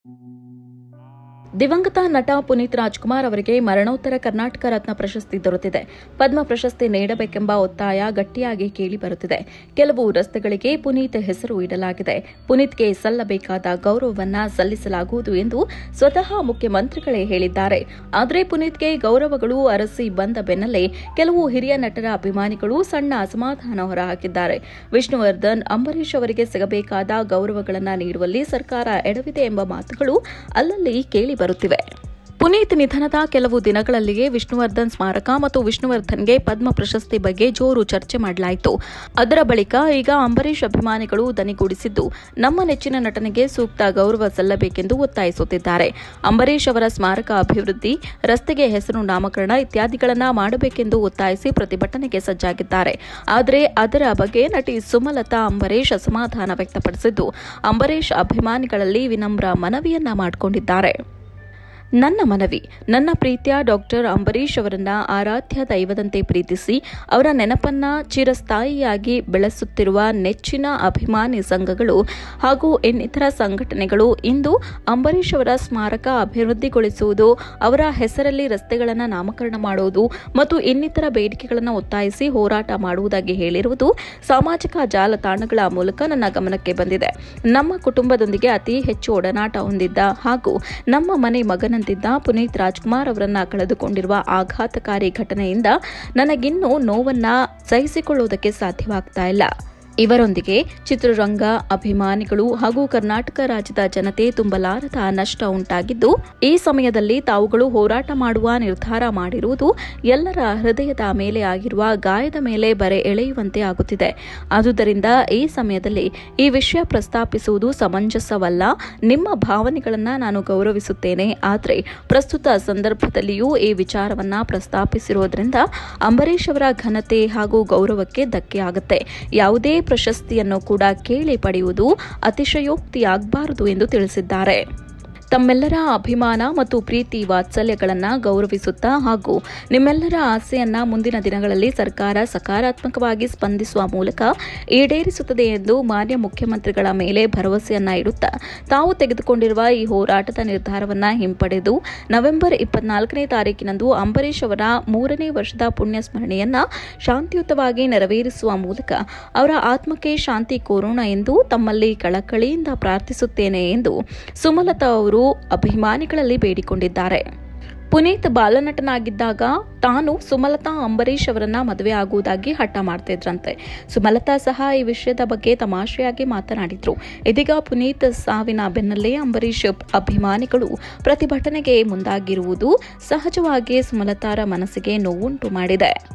ದಿವಂಗತ ನಟ ಪುನೀತ್ ರಾಜ್ಕುಮಾರ್ ಅವರಿಗೆ ಮರಣೋತ್ತರ ಕರ್ನಾಟಕ ರತ್ನ ಪ್ರಶಸ್ತಿ ದೊರೆತಿದೆ ಪದ್ಮ ಪ್ರಶಸ್ತಿ ನೀಡಬೇಕೆಂಬ ಒತ್ತಾಯ ಗಟ್ಟಿಯಾಗಿ ಕೇಳಿಬರುತ್ತಿದೆ ಕೆಲವು ರಸ್ತೆಗಳಿಗೆ ಪುನೀತ್ ಹೆಸರು ಇಡಲಾಗಿದೆ ಪುನೀತ್ಗೆ ಸಲ್ಲಬೇಕಾದ ಗೌರವವನ್ನ ಸಲ್ಲಿಸಲಾಗುವುದು ಎಂದು ಸ್ವತಃ ಮುಖ್ಯಮಂತ್ರಿಗಳೇ ಹೇಳಿದ್ದಾರೆ ಆದರೆ ಪುನೀತ್ಗೆ ಗೌರವಗಳು ಅರಸಿ ಬಂದ ಬೆನ್ನಲ್ಲೇ ಕೆಲವು ಹಿರಿಯ ನಟರ ಅಭಿಮಾನಿಗಳು ಸಣ್ಣ ಅಸಮಾಧಾನ ಹೊರಹಾಕಿದ್ದಾರೆ ವಿಷ್ಣುವರ್ಧನ್ ಅಂಬರೀಶ್ ಅವರಿಗೆ ಸಿಗಬೇಕಾದ ಗೌರವಗಳನ್ನು ನೀಡುವಲ್ಲಿ ಸರ್ಕಾರ ಎಡವಿದೆ ಎಂಬ ಮಾತುಗಳು ಅಲ್ಲಲ್ಲಿ ಕೇಳಿ ಬರುತ್ತಿವೆ ಪುನೀತ್ ನಿಧನದ ಕೆಲವು ದಿನಗಳಲ್ಲಿಯೇ ವಿಷ್ಣುವರ್ಧನ್ ಸ್ಮಾರಕ ಮತ್ತು ವಿಷ್ಣುವರ್ಧನ್ಗೆ ಪದ್ಮ ಪ್ರಶಸ್ತಿ ಬಗ್ಗೆ ಜೋರು ಚರ್ಚೆ ಮಾಡಲಾಯಿತು ಅದರ ಬಳಿಕ ಈಗ ಅಂಬರೀಶ್ ಅಭಿಮಾನಿಗಳು ದನಿಗೂಡಿಸಿದ್ದು ನಮ್ಮ ನೆಚ್ಚಿನ ನಟನೆಗೆ ಸೂಕ್ತ ಗೌರವ ಸಲ್ಲಬೇಕೆಂದು ಒತ್ತಾಯಿಸುತ್ತಿದ್ದಾರೆ ಅಂಬರೀಶ್ ಅವರ ಸ್ಮಾರಕ ಅಭಿವೃದ್ಧಿ ರಸ್ತೆಗೆ ಹೆಸರು ನಾಮಕರಣ ಇತ್ಯಾದಿಗಳನ್ನ ಮಾಡಬೇಕೆಂದು ಒತ್ತಾಯಿಸಿ ಪ್ರತಿಭಟನೆಗೆ ಸಜ್ಜಾಗಿದ್ದಾರೆ ಆದರೆ ಅದರ ಬಗ್ಗೆ ನಟಿ ಸುಮಲತಾ ಅಂಬರೀಶ್ ಅಸಮಾಧಾನ ವ್ಯಕ್ತಪಡಿಸಿದ್ದು ಅಂಬರೀಶ್ ಅಭಿಮಾನಿಗಳಲ್ಲಿ ವಿನಮ್ರ ಮನವಿಯನ್ನ ಮಾಡಿಕೊಂಡಿದ್ದಾರೆ ನನ್ನ ಮನವಿ ನನ್ನ ಪ್ರೀತಿಯ ಡಾಕ್ಟರ್ ಅಂಬರೀಶ್ ಅವರನ್ನ ಆರಾಧ್ಯ ದೈವದಂತೆ ಪ್ರೀತಿಸಿ ಅವರ ನೆನಪನ್ನ ಚಿರಸ್ಥಾಯಿಯಾಗಿ ಬೆಳೆಸುತ್ತಿರುವ ನೆಚ್ಚಿನ ಅಭಿಮಾನಿ ಸಂಘಗಳು ಹಾಗೂ ಇನ್ನಿತರ ಸಂಘಟನೆಗಳು ಇಂದು ಅಂಬರೀಶ್ ಅವರ ಸ್ಮಾರಕ ಅಭಿವೃದ್ಧಿಗೊಳಿಸುವುದು ಅವರ ಹೆಸರಲ್ಲಿ ರಸ್ತೆಗಳನ್ನು ನಾಮಕರಣ ಮಾಡುವುದು ಮತ್ತು ಇನ್ನಿತರ ಬೇಡಿಕೆಗಳನ್ನು ಒತ್ತಾಯಿಸಿ ಹೋರಾಟ ಮಾಡುವುದಾಗಿ ಹೇಳಿರುವುದು ಸಾಮಾಜಿಕ ಜಾಲತಾಣಗಳ ಮೂಲಕ ನನ್ನ ಗಮನಕ್ಕೆ ಬಂದಿದೆ ನಮ್ಮ ಕುಟುಂಬದೊಂದಿಗೆ ಅತಿ ಹೆಚ್ಚು ಒಡನಾಟ ಹೊಂದಿದ್ದ ಹಾಗೂ ನಮ್ಮ ಮನೆ ಮಗನಂತಿದ್ದ ಪುನೀತ್ ರಾಜ್ಕುಮಾರ್ ಅವರನ್ನ ಕಳೆದುಕೊಂಡಿರುವ ಆಘಾತಕಾರಿ ಘಟನೆಯಿಂದ ನನಗಿನ್ನೂ ನೋವನ್ನ ಸಹಿಸಿಕೊಳ್ಳುವುದಕ್ಕೆ ಸಾಧ್ಯವಾಗ್ತಾ ಇಲ್ಲ ಇವರೊಂದಿಗೆ ಚಿತ್ರರಂಗ ಅಭಿಮಾನಿಗಳು ಹಾಗೂ ಕರ್ನಾಟಕ ರಾಜ್ಯದ ಜನತೆ ತುಂಬಲಾರದ ನಷ್ಟ ಉಂಟಾಗಿದ್ದು ಈ ಸಮಯದಲ್ಲಿ ತಾವುಗಳು ಹೋರಾಟ ಮಾಡುವ ನಿರ್ಧಾರ ಮಾಡಿರುವುದು ಎಲ್ಲರ ಹೃದಯದ ಮೇಲೆ ಆಗಿರುವ ಗಾಯದ ಮೇಲೆ ಬರೆ ಎಳೆಯುವಂತೆ ಆಗುತ್ತಿದೆ ಆದುದರಿಂದ ಈ ಸಮಯದಲ್ಲಿ ಈ ವಿಷಯ ಪ್ರಸ್ತಾಪಿಸುವುದು ಸಮಂಜಸವಲ್ಲ ನಿಮ್ಮ ಭಾವನೆಗಳನ್ನ ನಾನು ಗೌರವಿಸುತ್ತೇನೆ ಆದರೆ ಪ್ರಸ್ತುತ ಸಂದರ್ಭದಲ್ಲಿಯೂ ಈ ವಿಚಾರವನ್ನ ಪ್ರಸ್ತಾಪಿಸಿರುವುದರಿಂದ ಅಂಬರೀಶ್ ಅವರ ಘನತೆ ಹಾಗೂ ಗೌರವಕ್ಕೆ ಧಕ್ಕೆಯಾಗುತ್ತೆ ಯಾವುದೇ ಪ್ರಶಸ್ತಿಯನ್ನು ಕೂಡ ಕೇಳಿ ಪಡೆಯುವುದು ಅತಿಶಯೋಕ್ತಿಯಾಗಬಾರದು ಎಂದು ತಿಳಿಸಿದ್ದಾರೆ ತಮ್ಮೆಲ್ಲರ ಅಭಿಮಾನ ಮತ್ತು ಪ್ರೀತಿ ವಾತ್ಸಲ್ಯಗಳನ್ನು ಗೌರವಿಸುತ್ತಾ ಹಾಗೂ ನಿಮ್ಮೆಲ್ಲರ ಆಸೆಯನ್ನ ಮುಂದಿನ ದಿನಗಳಲ್ಲಿ ಸರ್ಕಾರ ಸಕಾರಾತ್ಮಕವಾಗಿ ಸ್ಪಂದಿಸುವ ಮೂಲಕ ಈಡೇರಿಸುತ್ತದೆ ಎಂದು ಮಾನ್ಯ ಮುಖ್ಯಮಂತ್ರಿಗಳ ಮೇಲೆ ಭರವಸೆಯನ್ನ ಇಡುತ್ತಾ ತಾವು ತೆಗೆದುಕೊಂಡಿರುವ ಈ ಹೋರಾಟದ ನಿರ್ಧಾರವನ್ನ ಹಿಂಪಡೆದು ನವೆಂಬರ್ ಇಪ್ಪತ್ನಾಲ್ಕನೇ ತಾರೀಕಿನಂದು ಅಂಬರೀಶ್ ಅವರ ಮೂರನೇ ವರ್ಷದ ಪುಣ್ಯ ಸ್ಮರಣೆಯನ್ನ ಶಾಂತಿಯುತವಾಗಿ ನೆರವೇರಿಸುವ ಮೂಲಕ ಅವರ ಆತ್ಮಕ್ಕೆ ಶಾಂತಿ ಕೋರೋಣ ಎಂದು ತಮ್ಮಲ್ಲಿ ಕಳಕಳಿಯಿಂದ ಪ್ರಾರ್ಥಿಸುತ್ತೇನೆ ಎಂದು ಸುಮಲತಾ ಅವರು ಅಭಿಮಾನಿಗಳಲ್ಲಿ ಬೇಡಿಕೊಂಡಿದ್ದಾರೆ ಪುನೀತ್ ಬಾಲನಟನಾಗಿದ್ದಾಗ ತಾನು ಸುಮಲತಾ ಅಂಬರೀಶ್ ಅವರನ್ನ ಮದುವೆ ಆಗುವುದಾಗಿ ಹಠ ಮಾಡ್ತಿದ್ರಂತೆ ಸುಮಲತಾ ಸಹ ಈ ವಿಷಯದ ಬಗ್ಗೆ ತಮಾಷೆಯಾಗಿ ಮಾತನಾಡಿದ್ರು ಇದೀಗ ಪುನೀತ್ ಸಾವಿನ ಬೆನ್ನಲ್ಲೇ ಅಂಬರೀಶ್ ಅಭಿಮಾನಿಗಳು ಪ್ರತಿಭಟನೆಗೆ ಮುಂದಾಗಿರುವುದು ಸಹಜವಾಗಿ ಸುಮಲತಾರ ಮನಸ್ಸಿಗೆ ನೋವುಂಟು ಮಾಡಿದೆ